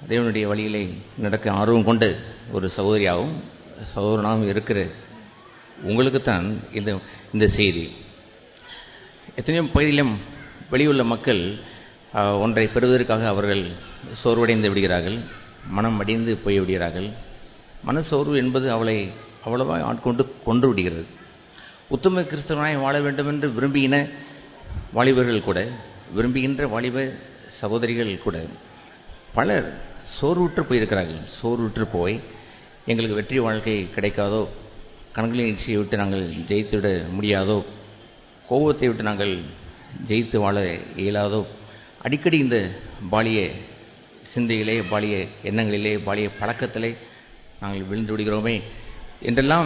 தேவனுடைய வழியிலே நடக்க ஆர்வம் கொண்டு ஒரு சகோதரியாகவும் சகோதரனாகவும் இருக்கிற உங்களுக்குத்தான் இந்த இந்த செய்தி எத்தனையோ பகுதியிலும் வெளியுள்ள மக்கள் ஆஹ், ஒன்றை பெறுவதற்காக அவர்கள் சோர்வடைந்து விடுகிறார்கள் மனம் அடிந்து போய் விடுகிறார்கள் மனசோர்வு என்பது அவளை அவ்வளவா ஆட்கொண்டு கொன்று விடுகிறது உத்தம கிறிஸ்தவனாய் வாழ வேண்டும் என்று விரும்பின வாலிபர்கள் கூட விரும்புகின்ற வாலிப சகோதரிகள் கூட பலர் சோர்வுற்று போயிருக்கிறார்கள் சோர்வுற்று போய் எங்களுக்கு வெற்றி வாழ்க்கை கிடைக்காதோ கணக்கில் நிச்சயை விட்டு நாங்கள் ஜெயித்து விட முடியாதோ கோபத்தை விட்டு நாங்கள் ஜெயித்து வாழ இயலாதோ அடிக்கடி இந்த பாலிய சிந்தையிலே பாலிய எண்ணங்களிலே பாலிய பழக்கத்திலே நாங்கள் விழுந்து விடுகிறோமே என்றெல்லாம்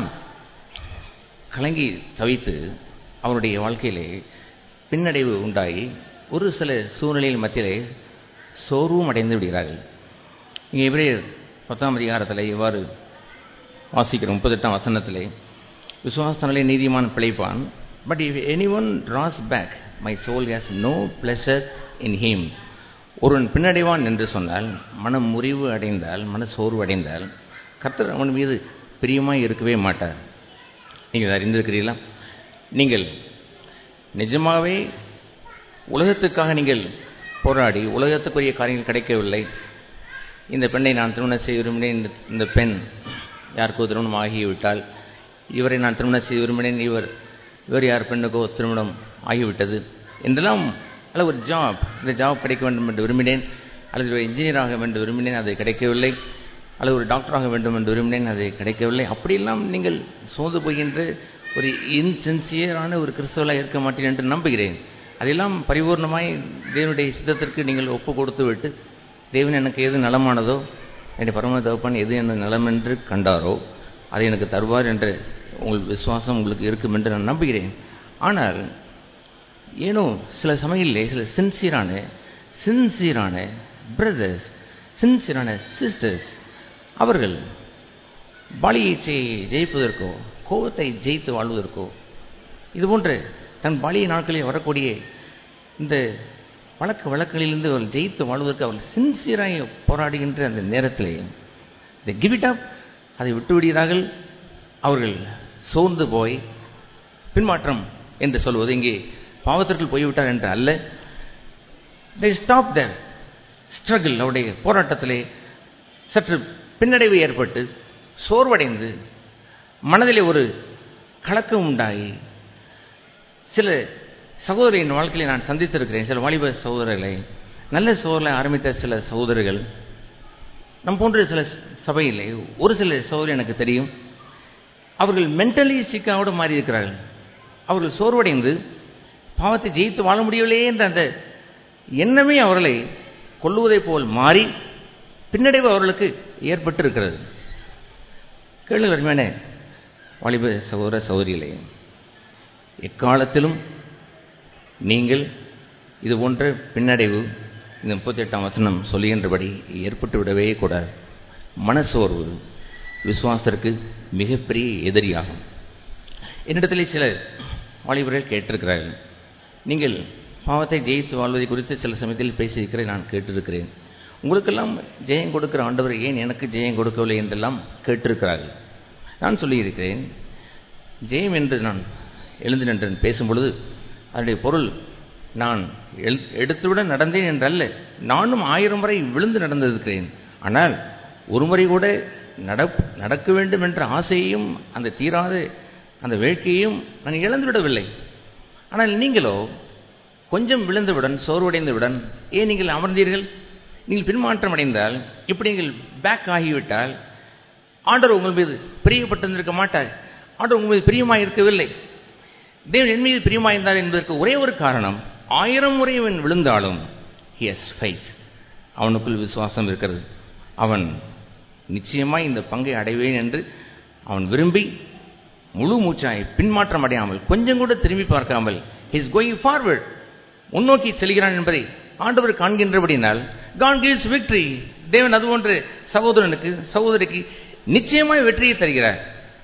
கலங்கி தவித்து அவருடைய வாழ்க்கையிலே பின்னடைவு உண்டாகி ஒரு சில சூழ்நிலையில் மத்தியிலே சோர்வும் அடைந்து விடுகிறார்கள் இங்கே இவரே பத்தாம் அதிகாரத்தில் இவ்வாறு வாசிக்கிறோம் முப்பத்தெட்டாம் வசனத்திலே விசுவாசத்தினாலே நீதிமான் பிழைப்பான் but if anyone draws back my soul has no pleasure in him ஒருவன் பின்னடைவான் என்று சொன்னால் மனம் முறிவு அடைந்தால் மன சோர்வு அடைந்தால் கர்த்தர் அவன் மீது பிரியமாய் இருக்கவே மாட்டார் நீங்கள் இதை அறிந்திருக்கிறீர்களா நீங்கள் நிஜமாகவே உலகத்துக்காக நீங்கள் போராடி உலகத்துக்குரிய காரியங்கள் கிடைக்கவில்லை இந்த பெண்ணை நான் திருமணம் செய்ய விரும்பினேன் இந்த- இந்த பெண் யாருக்கோ திருமணம் ஆகிவிட்டால் இவரை நான் திருமணம் செய்ய விரும்பினேன் இவர் இவர் யார் பெண்ணுக்கோ திருமணம் ஆகிவிட்டது என்றெல்லாம் அல்ல ஒரு ஜாப் இந்த ஜாப் கிடைக்க வேண்டும் என்று விரும்பினேன் அல்லது ஒரு இன்ஜினியர் ஆக வேண்டும் விரும்பினேன் அது கிடைக்கவில்லை அல்லது ஒரு டாக்டராக வேண்டும் என்று விரும்பினேன் அது கிடைக்கவில்லை அப்படியெல்லாம் நீங்கள் சோர்ந்து போகின்ற ஒரு இன்சின்சியரான ஒரு கிறிஸ்தவலாக இருக்க மாட்டேன் என்று நம்புகிறேன் அதெல்லாம் பரிபூர்ணமாய் தேவனுடைய சித்தத்திற்கு நீங்கள் ஒப்பு கொடுத்து விட்டு தேவன் எனக்கு எது நலமானதோ என்னுடைய பரம தகப்பன் எது என்ன நலம் என்று கண்டாரோ அதை எனக்கு தருவார் என்ற உங்கள் விசுவாசம் உங்களுக்கு இருக்கும் என்று நான் நம்புகிறேன் ஆனால் ஏனோ சில சமயங்களிலே சில சின்சியரான சின்சியரான பிரதர்ஸ் சின்சியரான சிஸ்டர்ஸ் அவர்கள் பாலியை ஜெயிப்பதற்கோ கோபத்தை ஜெயித்து வாழ்வதற்கோ இது போன்ற தன் பாலிய நாட்களில் வரக்கூடிய இந்த வழக்க வழக்குகளிலிருந்து அவர்கள் ஜெயித்து வாழ்வதற்கு அவர்கள் சின்சியராக போராடுகின்ற அந்த நேரத்திலே இந்த கிவ் இட் அப் அதை விட்டு விடுகிறார்கள் அவர்கள் சோர்ந்து போய் பின்மாற்றம் என்று சொல்வது இங்கே பாவத்திற்குள் போய்விட்டார் என்று அல்ல they stop their struggle அவருடைய போராட்டத்திலே சற்று பின்னடைவு ஏற்பட்டு சோர்வடைந்து மனதிலே ஒரு கலக்கம் உண்டாகி சில சகோதரின் வாழ்க்கையில நான் சந்தித்திருக்கிறேன் சில வாலிப சகோதரர்களை நல்ல சோதரை ஆரம்பித்த சில சகோதரர்கள் நம் போன்ற சில சபையிலே ஒரு சில சகோதரி எனக்கு தெரியும் அவர்கள் மென்டலி சிக்காவோடு மாறி இருக்கிறார்கள் அவர்கள் சோர்வடைந்து பாவத்தை ஜெயித்து வாழ முடியவில்லையே என்ற அந்த எண்ணமே அவர்களை கொல்லுவதைப் போல் மாறி பின்னடைவு அவர்களுக்கு ஏற்பட்டிருக்கிறது கேளுங்கள் அருமையான வாலிப சகோதர சகோதரிகளே எக்காலத்திலும் நீங்கள் இது போன்ற பின்னடைவு இந்த முப்பத்தி எட்டாம் வசனம் சொல்லுகின்றபடி ஏற்பட்டு விடவே கூடாது மனசோர்வு விசுவாசத்திற்கு மிகப்பெரிய எதிரியாகும் என்னிடத்திலே சில வாலிபர்கள் கேட்டிருக்கிறார்கள் நீங்கள் பாவத்தை ஜெயித்து வாழ்வதை குறித்து சில சமயத்தில் பேசியிருக்கிறேன் நான் கேட்டிருக்கிறேன் உங்களுக்கெல்லாம் ஜெயம் கொடுக்கிற ஆண்டவர் ஏன் எனக்கு ஜெயம் கொடுக்கவில்லை என்றெல்லாம் கேட்டிருக்கிறார்கள் நான் சொல்லியிருக்கிறேன் ஜெயம் என்று நான் எழுந்து நின்று பேசும் பொழுது அதனுடைய பொருள் நான் எழு எடுத்துவிட நடந்தேன் என்றல்ல நானும் ஆயிரம் முறை விழுந்து நடந்திருக்கிறேன் ஆனால் ஒரு முறை கூட நடப் நடக்க வேண்டும் என்ற ஆசையையும் அந்த தீராத அந்த வேட்கையையும் நான் இழந்து விடவில்லை ஆனால் நீங்களோ கொஞ்சம் விழுந்தவுடன் சோர்வடைந்தவுடன் ஏன் நீங்கள் அமர்ந்தீர்கள் நீங்கள் பின்மாற்றம் அடைந்தால் இப்படி நீங்கள் பேக் ஆகிவிட்டால் ஆண்டவர் உங்கள் மீது பிரியப்பட்டிருந்திருக்க மாட்டார் ஆண்டவர் உங்கள் மீது பிரியமாய் இருக்கவில்லை தேவன் என் மீது பிரியமாயிருந்தார் என்பதற்கு ஒரே ஒரு காரணம் ஆயிரம் முறை அவன் விழுந்தாலும் எஸ் ஃபைட் அவனுக்குள் விசுவாசம் இருக்கிறது அவன் நிச்சயமாய் இந்த பங்கை அடைவேன் என்று அவன் விரும்பி முழு மூச்சாய் பின்மாற்றம் அடையாமல் கொஞ்சம் கூட திரும்பி பார்க்காமல் இஸ் கோயிங் ஃபார்வர்ட் முன்னோக்கி செல்கிறான் என்பதை ஆண்டவர் காண்கின்றபடினால் காட் கிவ்ஸ் விக்டரி தேவன் அது போன்று சகோதரனுக்கு சகோதரிக்கு நிச்சயமாய் வெற்றியை தருகிறார்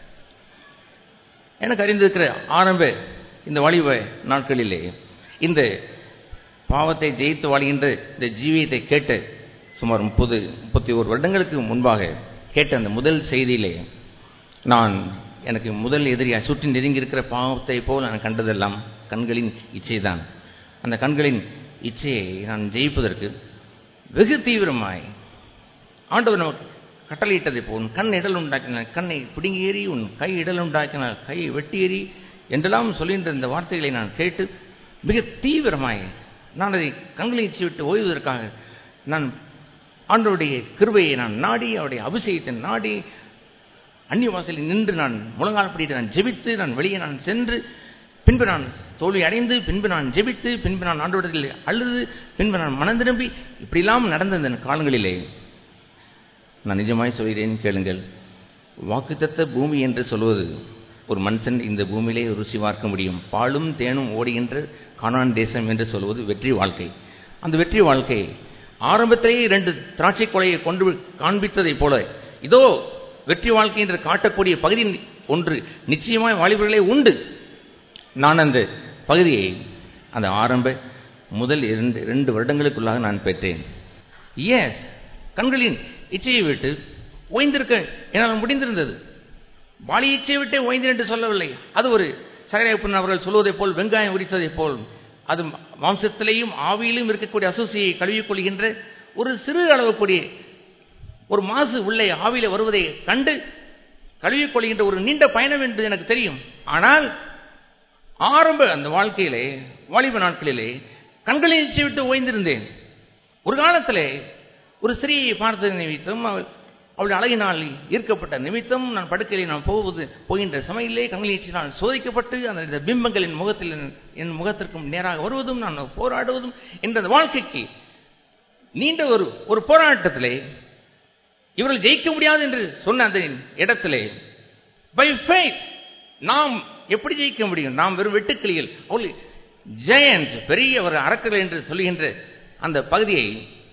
எனக்கு அறிந்திருக்கிற ஆரம்ப இந்த வாலிப நாட்களிலே இந்த பாவத்தை ஜெயித்து வாழ்கின்ற இந்த ஜீவியத்தை கேட்ட சுமார் முப்பது முப்பத்தி ஒரு வருடங்களுக்கு முன்பாக கேட்ட அந்த முதல் செய்தியிலே நான் எனக்கு முதல் எதிரியாக சுற்றி நெருங்கி இருக்கிற பாவத்தை போல் நான் கண்டதெல்லாம் கண்களின் இச்சைதான் அந்த கண்களின் இச்சையை நான் ஜெயிப்பதற்கு வெகு தீவிரமாய் ஆண்டவர் நமக்கு கட்டளையிட்டதை போல் உன் கண் இடல் உண்டாக்கினார் கண்ணை பிடுங்கி ஏறி உன் கை இடல் உண்டாக்கினார் கையை வெட்டி ஏறி என்றெல்லாம் சொல்கின்ற இந்த வார்த்தைகளை நான் கேட்டு மிக தீவிரமாய் நான் அதை கண்களை இச்சு விட்டு ஓய்வதற்காக நான் ஆண்டவருடைய கிருபையை நான் நாடி அவருடைய அபிஷேகத்தை நாடி அந்நிய வாசலில் நின்று நான் முழங்கால் படிட்டு நான் ஜெபித்து நான் வெளியே நான் சென்று பின்பு நான் தோல்வி அடைந்து பின்பு நான் ஜெபித்து பின்பு நான் ஆண்டவரில் அழுது பின்பு நான் மனம் திரும்பி இப்படியெல்லாம் நடந்த இந்த காலங்களிலே நான் நிஜமாய் சொல்கிறேன் கேளுங்கள் வாக்குத்தத்த பூமி என்று சொல்வது ஒரு மனுஷன் இந்த பூமியிலே ருசி பார்க்க முடியும் பாலும் தேனும் ஓடுகின்ற கானான் தேசம் என்று சொல்வது வெற்றி வாழ்க்கை அந்த வெற்றி வாழ்க்கை ஆரம்பத்திலேயே இரண்டு திராட்சை கொலையை கொண்டு காண்பித்ததைப் போல இதோ வெற்றி வாழ்க்கை என்று காட்டக்கூடிய பகுதி ஒன்று நிச்சயமாய் வாலிபர்களே உண்டு நான் அந்த பகுதியை அந்த ஆரம்ப முதல் இரண்டு இரண்டு வருடங்களுக்குள்ளாக நான் பெற்றேன் எஸ் கண்களின் இச்சையை விட்டு ஓய்ந்திருக்க என்னால் முடிந்திருந்தது வாலி இச்சையை விட்டே ஓய்ந்தேன் என்று சொல்லவில்லை அது ஒரு சகரையப்பன் அவர்கள் சொல்வதைப் போல் வெங்காயம் உரித்ததைப் போல் அது மாம்சத்திலேயும் ஆவியிலும் இருக்கக்கூடிய அசூசியை கழுவிக் கொள்கின்ற ஒரு சிறு அளவுக்கூடிய ஒரு மாசு உள்ளே ஆவியில வருவதை கண்டு கழுவிக் கொள்கின்ற ஒரு நீண்ட பயணம் என்று எனக்கு தெரியும் ஆனால் ஆரம்ப அந்த வாழ்க்கையிலே வாலிப நாட்களிலே கண்களை இச்சை விட்டு ஓய்ந்திருந்தேன் ஒரு காலத்திலே ஒரு ஸ்திரீயை பார்த்த நிமித்தம் அவள் அவளுடைய அழகினால் ஈர்க்கப்பட்ட நிமித்தம் நான் படுக்கையில் நான் போவது போகின்ற சமையலே கண்களை நான் சோதிக்கப்பட்டு அந்த பிம்பங்கள் என் முகத்தில் என் முகத்திற்கும் நேராக வருவதும் நான் போராடுவதும் என்ற அந்த வாழ்க்கைக்கு நீண்ட ஒரு ஒரு போராட்டத்திலே இவர்கள் ஜெயிக்க முடியாது என்று சொன்ன அந்த இடத்திலே பை ஃபெய்த் நாம் எப்படி ஜெயிக்க முடியும் நாம் வெறும் வெட்டுக்கிளிகள் அவள் ஜெயன்ஸ் பெரிய ஒரு அரக்கர்கள் என்று சொல்லுகின்ற அந்த பகுதியை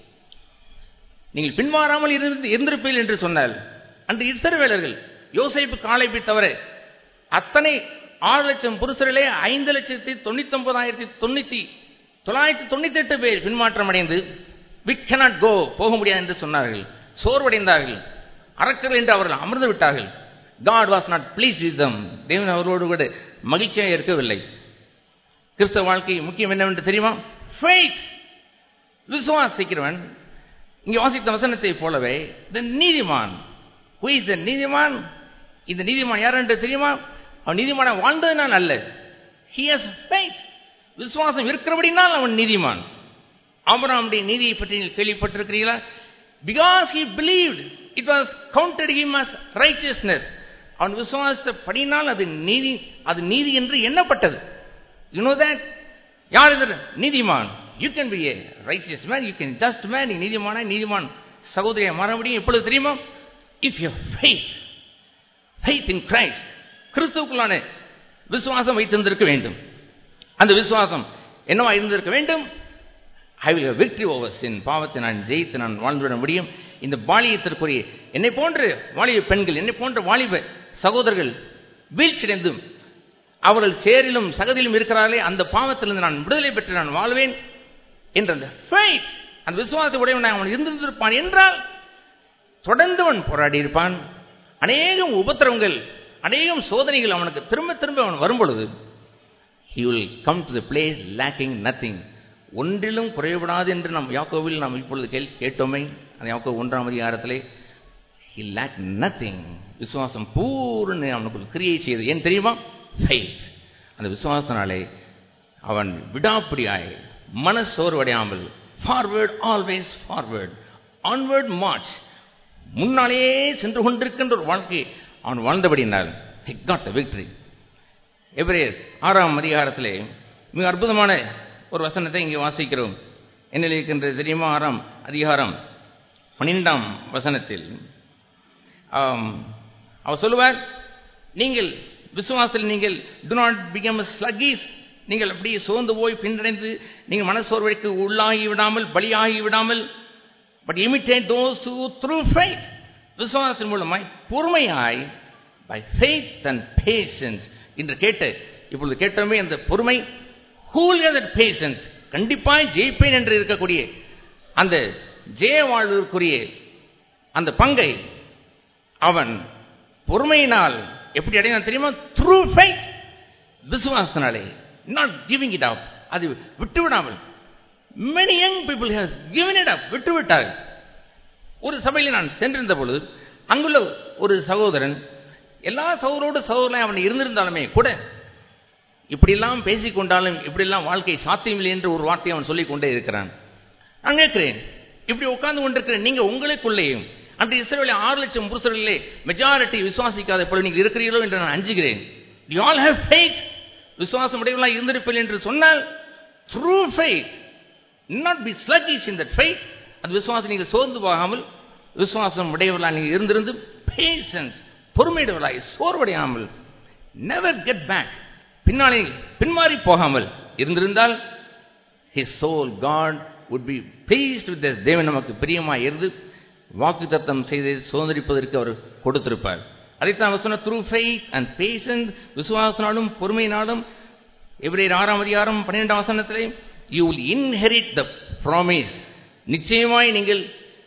நீங்கள் பின்வாராமல் இருந்து இருந்திருப்பீர்கள் என்று சொன்னால் அன்று இஸ்ரவேலர்கள் யோசைப்பு காலைப்பை தவிர அத்தனை ஆறு லட்சம் புருஷர்களே ஐந்து லட்சத்தி தொண்ணூத்தி ஒன்பதாயிரத்தி தொண்ணூத்தி தொள்ளாயிரத்தி தொண்ணூத்தி எட்டு பேர் பின்மாற்றம் அடைந்து வி cannot கோ போக முடியாது என்று சொன்னார்கள் சோர்வடைந்தார்கள் அரக்கர்கள் என்று அவர்கள் அமர்ந்து விட்டார்கள் God was not please with them தேவன் அவர்களோடு கூட மகிழ்ச்சியாக இருக்கவில்லை கிறிஸ்தவ வாழ்க்கை முக்கியம் என்னவென்று தெரியுமா ஃபெய்த் விசுவாசிக்கிறவன் இங்கே வாசித்த வசனத்தை போலவே இந்த நீதிமான் ஹூ இஸ் த நீதிமான் இந்த நீதிமான் யார் என்று தெரியுமா அவன் நீதிமான வாழ்ந்ததுனால் அல்ல ஹி ஹஸ் ஃபெய்த் விசுவாசம் இருக்கிறபடினால் அவன் நீதிமான் ஆபராமுடைய நீதியை பற்றி நீங்கள் கேள்விப்பட்டிருக்கிறீர்களா because he believed it was counted him as righteousness அவன் விசுவாசத்தை படினால் அது நீதி அது நீதி என்று எண்ணப்பட்டது யூ நோ தட் யார் இது நீதிமான் you can be a righteous man you can just man நீ நீதிமானா நீதிமான் சகோதரியை மாற முடியும் எப்பொழுது தெரியுமா if you faith faith in Christ கிறிஸ்துவுக்குள்ளான விசுவாசம் வைத்திருந்திருக்க வேண்டும் அந்த விசுவாசம் என்னவா இருந்திருக்க வேண்டும் I will victory over sin பாவத்தை நான் ஜெயித்து நான் வாழ்ந்துவிட முடியும் இந்த பாலியத்திற்குரிய என்னை போன்ற வாலிப பெண்கள் என்னை போன்ற வாலிப சகோதரர்கள் வீழ்ச்சியடைந்தும் அவர்கள் சேரிலும் சகதியிலும் இருக்கிறார்களே அந்த பாவத்திலிருந்து நான் விடுதலை பெற்று நான் வாழ்வேன் என்ற அந்த ஃபெய்த் அந்த விசுவாசத்தை உடையவன் அவன் இருந்திருப்பான் என்றால் தொடர்ந்து அவன் போராடி இருப்பான் அநேகம் உபத்திரவங்கள் அநேகம் சோதனைகள் அவனுக்கு திரும்ப திரும்ப அவன் வரும் பொழுது he will come to the place lacking nothing ஒன்றிலும் குறைபடாது என்று நாம் யாக்கோவில் நாம் இப்பொழுது கேள் கேட்டோமே அந்த யாக்கோ ஒன்றாம் அதிகாரத்திலே he lacked nothing விசுவாசம் பூர்ண அவனுக்குள் கிரியை செய்து ஏன் தெரியுமா ஃபெய்த் அந்த விசுவாசத்தினாலே அவன் விடாப்பிடியாய் மனசோர்வடையாமல் forward always forward onward march முன்னாலேயே சென்று கொண்டிருக்கின்ற ஒரு வாழ்க்கை அவன் வாழ்ந்தபடினால் he got the victory எபிரேயர் ஆறாம் அதிகாரத்திலே மிக அற்புதமான ஒரு வசனத்தை இங்கே வாசிக்கிறோம் என்ன இருக்கின்றது தெரியுமா ஆறாம் அதிகாரம் பன்னிரெண்டாம் வசனத்தில் அவர் சொல்லுவார் நீங்கள் விசுவாசத்தில் நீங்கள் டு நாட் பிகம் ஸ்லக்கீஸ் நீங்கள் அப்படியே சோர்ந்து போய் பின்னடைந்து நீங்கள் மனசோர்வைக்கு உள்ளாகி விடாமல் பலியாகி விடாமல் but imitate those who through faith விசுவாசத்தின் மூலமாய் பொறுமையாய் பை ஃபெய்த் அண்ட் பேஷன்ஸ் என்று கேட்டு இப்பொழுது கேட்டோமே அந்த பொறுமை ஹூல் தட் பேஷன்ஸ் கண்டிப்பாய் ஜெயிப்பேன் என்று இருக்கக்கூடிய அந்த ஜெய வாழ்விற்குரிய அந்த பங்கை அவன் பொறுமையினால் எப்படி அடைந்தான் தெரியுமா த்ரூ ஃபைட் விசுவாசனாலே நாட் கிவிங் இட் அப் அது விட்டு விடாமல் many young people has given it up விட்டு விட்டார்கள் ஒரு சபையில் நான் சென்றிருந்த பொழுது அங்குள்ள ஒரு சகோதரன் எல்லா சகோதரோடு சகோதரன் அவன் இருந்திருந்தாலுமே கூட இப்படியெல்லாம் பேசிக்கொண்டாலும் இப்படியெல்லாம் வாழ்க்கை சாத்தியமில்லை என்று ஒரு வார்த்தையை அவன் சொல்லிக் கொண்டே இருக்கிறான் நான் கேட்கிறேன் இப்படி உட்கார்ந்து கொண்டிருக்கிறேன் நீங்க உங்களுக்குள்ளேயும் அன்று இஸ்ரேலில் ஆறு லட்சம் புருஷர்களிலே மெஜாரிட்டி விசுவாசிக்காத போல நீங்கள் இருக்கிறீர்களோ என்று நான் அஞ்சுகிறேன் யூ ஆல் ஹேவ் ஃபெய்த் விசுவாசம் உடையவர்களாக இருந்திருப்பீர்கள் என்று சொன்னால் through faith not be sluggish in that faith அது விசுவாசம் நீங்கள் சோர்ந்து போகாமல் விசுவாசம் உடையவர்களாக நீங்கள் இருந்திருந்து பேஷன்ஸ் பொறுமையுடையவர்களாய் சோர்வடையாமல் நெவர் கெட் பேக் பின்னாலே பின்மாறி போகாமல் இருந்திருந்தால் his soul God would be pleased with this தேவன் நமக்கு பிரியமாய் இருந்து வாக்கு தத்தம் செய்து சுதந்திரிப்பதற்கு அவர் கொடுத்திருப்பார் அதைத்தான் அவர் சொன்ன த்ரூ ஃபெய்த் அண்ட் பேஷன்ஸ் விசுவாசனாலும் பொறுமையினாலும் எவரேர் ஆறாம் அதிகாரம் பன்னிரெண்டாம் வசனத்திலே you will inherit the promise நிச்சயமாய் நீங்கள்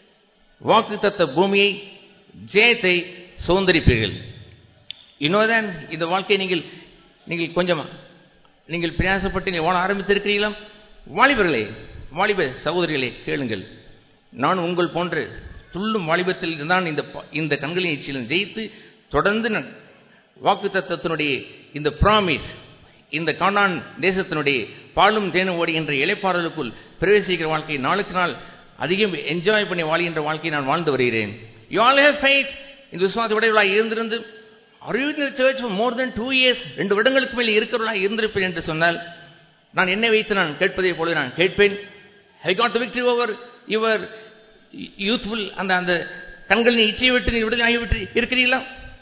வாக்கு தத்த பூமியை ஜெயத்தை சுதந்திரிப்பீர்கள் இன்னொருதான் இந்த வாழ்க்கையை நீங்கள் நீங்கள் கொஞ்சம் நீங்கள் பிரயாசப்பட்டு நீங்கள் வாழ ஆரம்பித்திருக்கிறீர்களா வாலிபர்களே வாலிப சகோதரிகளே கேளுங்கள் நான் உங்கள் போன்ற துள்ளும் வாலிபத்தில் தான் இந்த ப- இந்த கண்களின் இச்சையிலும் ஜெயித்து தொடர்ந்து நான் வாக்கு தத்தத்தினுடைய இந்த ப்ராமிஸ் இந்த காண்டான் தேசத்தினுடைய பாலும் தேனும் ஓடுகின்ற இலைப்பாறலுக்குள் பிரவேசிக்கிற வாழ்க்கை நாளுக்கு நாள் அதிகம் என்ஜாய் பண்ணி வாழ்கின்ற வாழ்க்கையை நான் வாழ்ந்து வருகிறேன் யூ ஆல் ஹேவ் ஃபைட் இந்த விசுவாச விடைகளாக இருந்திருந்து அறிவித்த church more than two years ரெண்டு வருடங்களுக்கு மேல் இருக்கிறவர்களாக இருந்திருப்பேன் என்று சொன்னால் நான் என்னை வைத்து நான் கேட்பதை போல நான் கேட்பேன் I got victory over your youthful அந்த அந்த கண்களின் இச்சையை விட்டு நீ விடுதலை ஆகிவிட்டு இருக்கிறீர்களா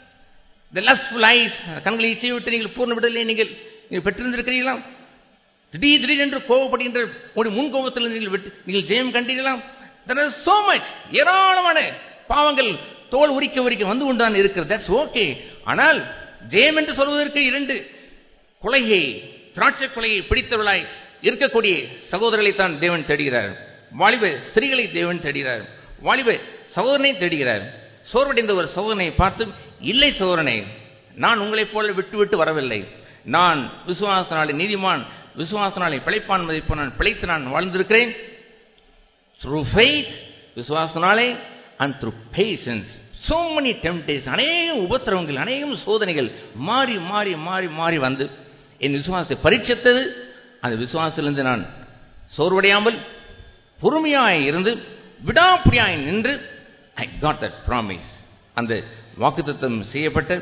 த லஸ்ட்ஃபுல் ஐஸ் கண்களை இச்சையை விட்டு நீங்கள் பூர்ண விடுதலை நீங்கள் நீங்கள் பெற்றிருந்திருக்கிறீர்களா திடீர் திடீரென்று கோபப்படுகின்ற உங்களுடைய முன் கோபத்தில் நீங்கள் விட்டு நீங்கள் ஜெயம் கண்டீர்களா there is so much ஏராளமான பாவங்கள் தோல் உரிக்க உரிக்க வந்து கொண்டுதான் இருக்கிறது தட்ஸ் ஓகே ஆனால் ஜெயம் என்று சொல்வதற்கு இரண்டு கொலையை திராட்சை கொலையை பிடித்தவர்களாய் இருக்கக்கூடிய சகோதரர்களை தான் தேவன் தேடுகிறார் வாலிப ஸ்திரீகளை தேவன் தேடுகிறார் வாலிப சகோதரனை தேடுகிறார் சோர்வடைந்த ஒரு சகோதரனை பார்த்து இல்லை சகோதரனே நான் உங்களைப் போல விட்டு விட்டு வரவில்லை நான் விசுவாசனாலே நீதிமான் விசுவாசனாலே பிழைப்பான் மதிப்பு நான் பிழைத்து நான் வாழ்ந்திருக்கிறேன் through faith விசுவாசனாலே and through patience so many temptations அநேக உபத்திரவங்கள் அநேகம் சோதனைகள் மாறி மாறி மாறி மாறி வந்து என் விசுவாசத்தை பரீட்சித்தது அந்த விசுவாசத்திலிருந்து நான் சோர்வடையாமல் பொறுமையாய் இருந்து விடாப்பிடியாய் நின்று ஐ காட் தட் ப்ராமிஸ் அந்த வாக்குத்தத்தம் செய்யப்பட்ட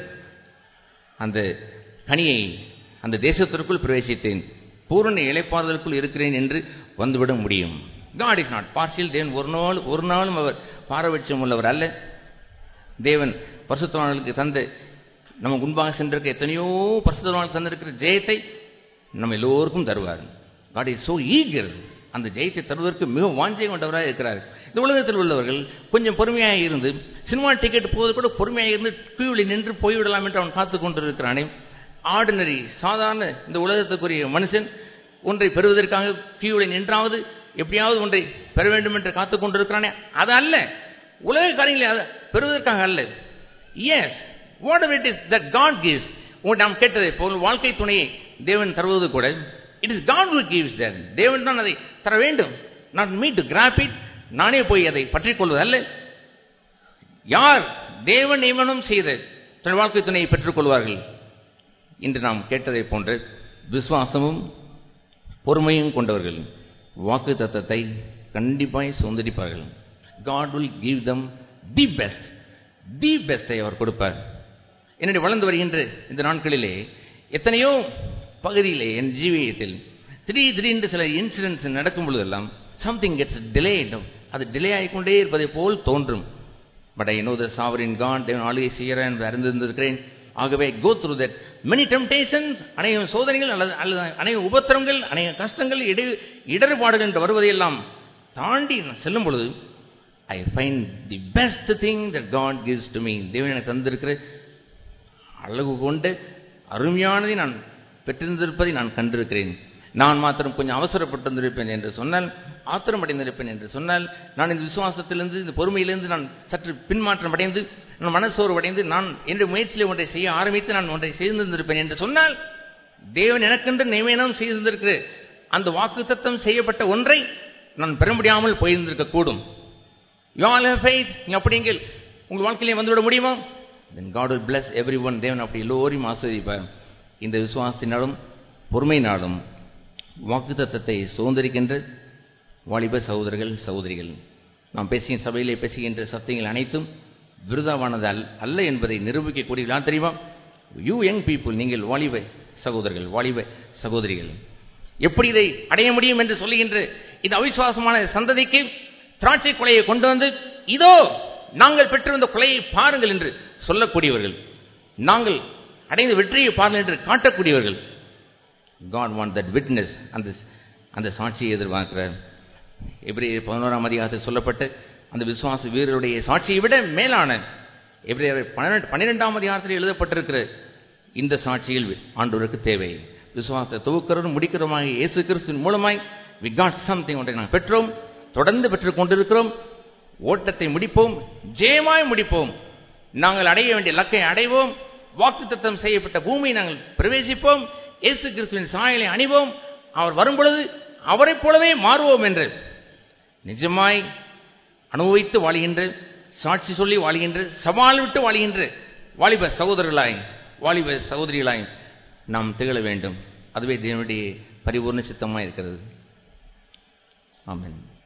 அந்த கனியை அந்த தேசத்திற்குள் பிரவேசித்தேன் பூரண இலைப்பாறுதலுக்குள் இருக்கிறேன் என்று வந்துவிட முடியும் காட் இஸ் நாட் பார்சியல் தேவன் ஒரு நாள் ஒரு நாளும் அவர் பாரபட்சம் உள்ளவர் அல்ல தேவன் பரிசுத்தவான்களுக்கு தந்த நமக்கு முன்பாக சென்றிருக்க எத்தனையோ பரிசுத்தவான்கள் தந்திருக்கிற ஜெயத்தை நம்ம எல்லோருக்கும் தருவார் காட் இஸ் சோ ஈகர் அந்த ஜெயத்தை தருவதற்கு மிக வாஞ்சை கொண்டவராக இருக்கிறார் இந்த உலகத்தில் உள்ளவர்கள் கொஞ்சம் பொறுமையாக இருந்து சினிமா டிக்கெட் போவது கூட பொறுமையாக இருந்து கியூவில் நின்று போய்விடலாம் என்று அவன் காத்துக் கொண்டிருக்கிறானே ஆர்டினரி சாதாரண இந்த உலகத்துக்குரிய மனுஷன் ஒன்றை பெறுவதற்காக கியூவில் நின்றாவது எப்படியாவது ஒன்றை பெற வேண்டும் என்று காத்துக் கொண்டிருக்கிறானே அது அல்ல உலக காரியங்களை அது பெறுவதற்காக அல்ல yes whatever it is that God gives உங்கள் நாம் கேட்டதை போல் வாழ்க்கை துணையை தேவன் தருவது கூட it is God who gives that தேவன் தான் அதை தர வேண்டும் not me to grab it நானே போய் அதை பற்றிக் கொள்வது அல்ல யார் தேவன் நியமனம் செய்த தன் வாழ்க்கை துணையை பெற்றுக் கொள்வார்கள் இன்று நாம் கேட்டதை போன்ற விசுவாசமும் பொறுமையும் கொண்டவர்கள் வாக்கு தத்தத்தை கண்டிப்பாய் சுதந்திரிப்பார்கள் God will give them the best the பெஸ்டை அவர் கொடுப்பார் என்னுடைய வளர்ந்து வருகின்ற இந்த நாட்களிலே எத்தனையோ பகுதியிலே என் ஜீவியத்தில் திடீர் திடீரென்று சில இன்சிடென்ட்ஸ் நடக்கும் பொழுதெல்லாம் சம்திங் கெட்ஸ் டிலே அது டிலே ஆகிக்கொண்டே இருப்பதை போல் தோன்றும் but I know the sovereign God தேவன் ஆளுகை செய்கிற என்று அறிந்திருந்திருக்கிறேன் ஆகவே go through that many temptations அநேக சோதனைகள் அல்லது அல்லது அநேக உபத்திரங்கள் அநேக கஷ்டங்கள் இடை இடர்பாடுகள் என்று வருவதையெல்லாம் தாண்டி நான் செல்லும் பொழுது I find the best thing that God gives to me தேவன் எனக்கு தந்திருக்கிற அழகு கொண்டு அருமையானதை நான் பெற்றிருந்திருப்பதை நான் கண்டிருக்கிறேன் நான் மாத்திரம் கொஞ்சம் அவசரப்பட்டிருந்திருப்பேன் என்று சொன்னால் ஆத்திரம் அடைந்திருப்பேன் என்று சொன்னால் நான் இந்த விசுவாசத்திலிருந்து இந்த பொறுமையிலிருந்து நான் சற்று பின்மாற்றம் அடைந்து நான் மனசோர்வு அடைந்து நான் என்ற முயற்சியில் ஒன்றை செய்ய ஆரம்பித்து நான் ஒன்றை செய்திருந்திருப்பேன் என்று சொன்னால் தேவன் எனக்கென்று நியமனம் செய்திருக்கிற அந்த வாக்கு தத்தம் செய்யப்பட்ட ஒன்றை நான் பெற முடியாமல் போயிருந்திருக்க கூடும் யூ ஆல் ஹேவ் ஃபெய்த் அப்படிங்கள் உங்கள் வாழ்க்கையிலே வந்துவிட முடியுமா then God will bless everyone தேவன் அப்படி எல்லோரையும் ஆஸ்வதிப்பார் இந்த விசுவாசத்தினாலும் பொறுமையினாலும் வாக்கு தத்தத்தை சுதந்திரிக்கின்ற வாலிப சகோதரர்கள் சகோதரிகள் நாம் பேசுகிற சபையிலே பேசுகின்ற சத்தியங்கள் அனைத்தும் விருதாவானது அல் அல்ல என்பதை நிரூபிக்கக்கூடியவர்களா தெரியுமா யூ யங் பீப்புள் நீங்கள் வாலிப சகோதரர்கள் வாலிப சகோதரிகள் எப்படி இதை அடைய முடியும் என்று சொல்லுகின்ற இந்த அவிசுவாசமான சந்ததிக்கு திராட்சை கொலையை கொண்டு வந்து இதோ நாங்கள் பெற்றிருந்த கொலையை பாருங்கள் என்று சொல்லக்கூடியவர்கள் நாங்கள் அடைந்த வெற்றியை பாருங்கள் என்று காட்டக்கூடியவர்கள் காட் வாண்ட் தட் விட்னஸ் அந்த அந்த சாட்சியை எதிர்பார்க்கிறார் எப்படி பதினோராம் அதிகாரத்தில் சொல்லப்பட்ட அந்த விசுவாச வீரருடைய சாட்சியை விட மேலான எப்படி பன்னிரெண்டாம் அதிகாரத்தில் எழுதப்பட்டிருக்கிற இந்த சாட்சியில் ஆண்டோருக்கு தேவை விசுவாசத்தை துவக்கிறதும் முடிக்கிறோமாக இயேசு கிறிஸ்துவின் மூலமாய் வி காட் சம்திங் ஒன்றை நாங்கள் பெற்றோம் தொடர்ந்து பெற்றுக் கொண்டிருக்கிறோம் ஓட்டத்தை முடிப்போம் ஜெயமாய் முடிப்போம் நாங்கள் அடைய வேண்டிய லக்கை அடைவோம் வாக்குத்தத்தம் செய்யப்பட்ட பூமியை நாங்கள் பிரவேசிப்போம் இயேசு கிறிஸ்துவின் சாயலை அணிவோம் அவர் வரும்பொழுது அவரைப் போலவே மாறுவோம் என்று நிஜமாய் அனுபவித்து வாழ்கின்ற சாட்சி சொல்லி வாழ்கின்ற சவால் விட்டு வாழ்கின்ற வாலிப சகோதரர்களாய் வாலிப சகோதரிகளாய் நாம் திகழ வேண்டும் அதுவே தேவனுடைய பரிபூர்ண சித்தமாக இருக்கிறது ஆமென்